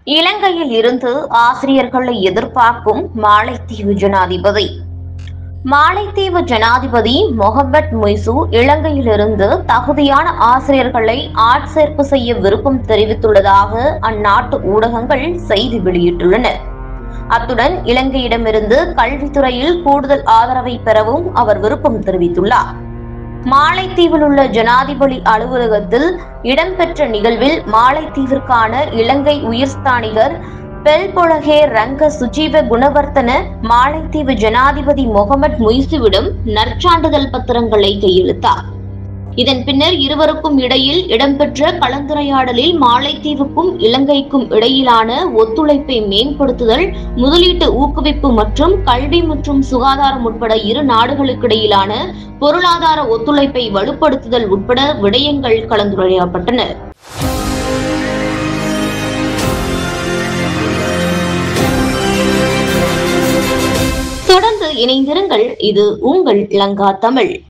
இலங்கையில் இருந்து ஆசிரியர்களை எதிர்பார்க்கும் மாலைத்தீவு ஜனாதிபதி மாலைத்தீவு ஜனாதிபதி மொஹபட் மொய்சு இலங்கையிலிருந்து தகுதியான ஆசிரியர்களை ஆட்சேர்ப்பு செய்ய விருப்பம் தெரிவித்துள்ளதாக அந்நாட்டு ஊடகங்கள் செய்தி வெளியிட்டுள்ளன அத்துடன் இலங்கையிடமிருந்து கல்வித்துறையில் கூடுதல் ஆதரவை பெறவும் அவர் விருப்பம் தெரிவித்துள்ளார் மாலைத்தீவில் உள்ள ஜனாதிபதி அலுவலகத்தில் இடம்பெற்ற நிகழ்வில் மாலைத்தீவிற்கான இலங்கை உயிர்ஸ்தானிகர் பெல்பொலகே ரங்க சுஜீவ குணவர்த்தன மாலைத்தீவு ஜனாதிபதி முகமது முய்சுவிடம் நற்சான்றிதழ் பத்திரங்களை கையெழுத்தார் இதன் பின்னர் இருவருக்கும் இடையில் இடம்பெற்ற கலந்துரையாடலில் மாலைத்தீவுக்கும் இலங்கைக்கும் இடையிலான ஒத்துழைப்பை மேம்படுத்துதல் முதலீட்டு ஊக்குவிப்பு மற்றும் கல்வி மற்றும் சுகாதாரம் உட்பட இரு நாடுகளுக்கிடையிலான பொருளாதார ஒத்துழைப்பை வலுப்படுத்துதல் உட்பட விடயங்கள் கலந்துரையாடப்பட்டன தொடர்ந்து இணைந்திருங்கள் இது உங்கள் லங்கா தமிழ்